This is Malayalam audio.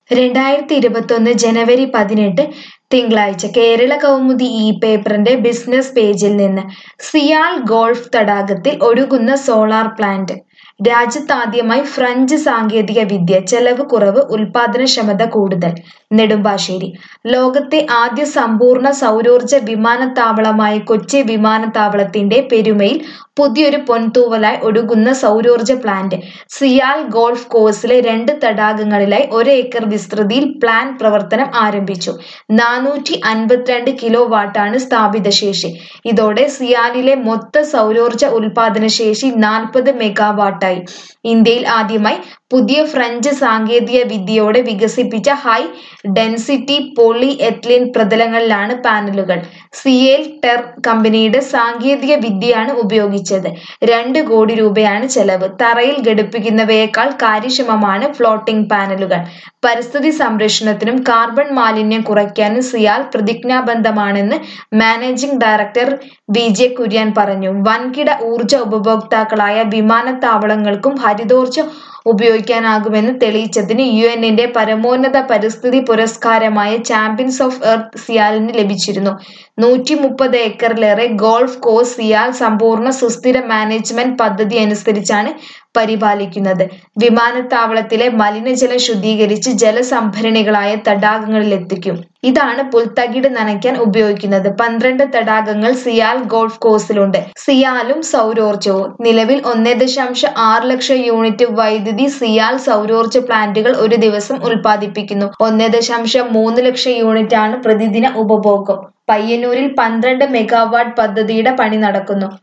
രണ്ടായിരത്തി ഇരുപത്തൊന്ന് ജനുവരി പതിനെട്ട് തിങ്കളാഴ്ച കേരള കൗമുദി ഈ പേപ്പറിന്റെ ബിസിനസ് പേജിൽ നിന്ന് സിയാൽ ഗോൾഫ് തടാകത്തിൽ ഒഴുകുന്ന സോളാർ പ്ലാന്റ് രാജ്യത്താദ്യമായി ഫ്രഞ്ച് സാങ്കേതിക വിദ്യ ചെലവ് കുറവ് ഉൽപാദനക്ഷമത കൂടുതൽ നെടുമ്പാശ്ശേരി ലോകത്തെ ആദ്യ സമ്പൂർണ്ണ സൗരോർജ്ജ വിമാനത്താവളമായ കൊച്ചി വിമാനത്താവളത്തിന്റെ പെരുമയിൽ പുതിയൊരു പൊൻതൂവലായി ഒഴുകുന്ന സൗരോർജ്ജ പ്ലാന്റ് സിയാൽ ഗോൾഫ് കോഴ്സിലെ രണ്ട് തടാകങ്ങളിലായി ഒരു ഏക്കർ വിസ്തൃതിയിൽ പ്ലാൻ പ്രവർത്തനം ആരംഭിച്ചു നാനൂറ്റി അൻപത്തിരണ്ട് കിലോ വാട്ടാണ് സ്ഥാപിത ശേഷി ഇതോടെ സിയാലിലെ മൊത്ത സൗരോർജ്ജ ഉൽപാദന ശേഷി നാൽപ്പത് മെഗാവാട്ടായി ഇന്ത്യയിൽ ആദ്യമായി പുതിയ ഫ്രഞ്ച് സാങ്കേതിക വിദ്യയോടെ വികസിപ്പിച്ച ഹൈ ഡെൻസിറ്റി പോളി എത്ലിൻ പ്രതലങ്ങളിലാണ് പാനലുകൾ സിയേൽ ടെർ കമ്പനിയുടെ സാങ്കേതിക വിദ്യയാണ് ഉപയോഗിച്ചത് രണ്ട് കോടി രൂപയാണ് ചെലവ് തറയിൽ ഘടിപ്പിക്കുന്നവയേക്കാൾ കാര്യക്ഷമമാണ് ഫ്ലോട്ടിംഗ് പാനലുകൾ പരിസ്ഥിതി സംരക്ഷണത്തിനും കാർബൺ മാലിന്യം കുറയ്ക്കാനും സിയാൽ പ്രതിജ്ഞാബദ്ധമാണെന്ന് managing director V J Kurian പറഞ്ഞു വൻകിട ഊർജ ഉപഭോക്താക്കളായ വിമാനത്താവളങ്ങൾക്കും ഹരിതോർജ്ജം ഉപയോഗിക്കാനാകുമെന്ന് തെളിയിച്ചതിന് യു എന്നിന്റെ പരമോന്നത പരിസ്ഥിതി പുരസ്കാരമായ ചാമ്പ്യൻസ് ഓഫ് എർത്ത് സിയാലിന് ലഭിച്ചിരുന്നു നൂറ്റി മുപ്പത് ഏക്കറിലേറെ ഗോൾഫ് കോഴ്സ് സിയാൽ സമ്പൂർണ്ണ സുസ്ഥിര മാനേജ്മെന്റ് പദ്ധതി അനുസരിച്ചാണ് പരിപാലിക്കുന്നത് വിമാനത്താവളത്തിലെ മലിനജലം ശുദ്ധീകരിച്ച് ജലസംഭരണികളായ തടാകങ്ങളിലെത്തിക്കും ഇതാണ് പുൽത്തകിട് നനയ്ക്കാൻ ഉപയോഗിക്കുന്നത് പന്ത്രണ്ട് തടാകങ്ങൾ സിയാൽ ഗോൾഫ് കോഴ്സിലുണ്ട് സിയാലും സൗരോർജവും നിലവിൽ ഒന്നേ ദശാംശം ആറ് ലക്ഷം യൂണിറ്റ് വൈദ്യുതി സിയാൽ സൗരോർജ്ജ പ്ലാന്റുകൾ ഒരു ദിവസം ഉൽപ്പാദിപ്പിക്കുന്നു ഒന്നേ ദശാംശം മൂന്ന് ലക്ഷം യൂണിറ്റ് ആണ് പ്രതിദിന ഉപഭോഗം പയ്യന്നൂരിൽ പന്ത്രണ്ട് മെഗാവാട്ട് പദ്ധതിയുടെ പണി നടക്കുന്നു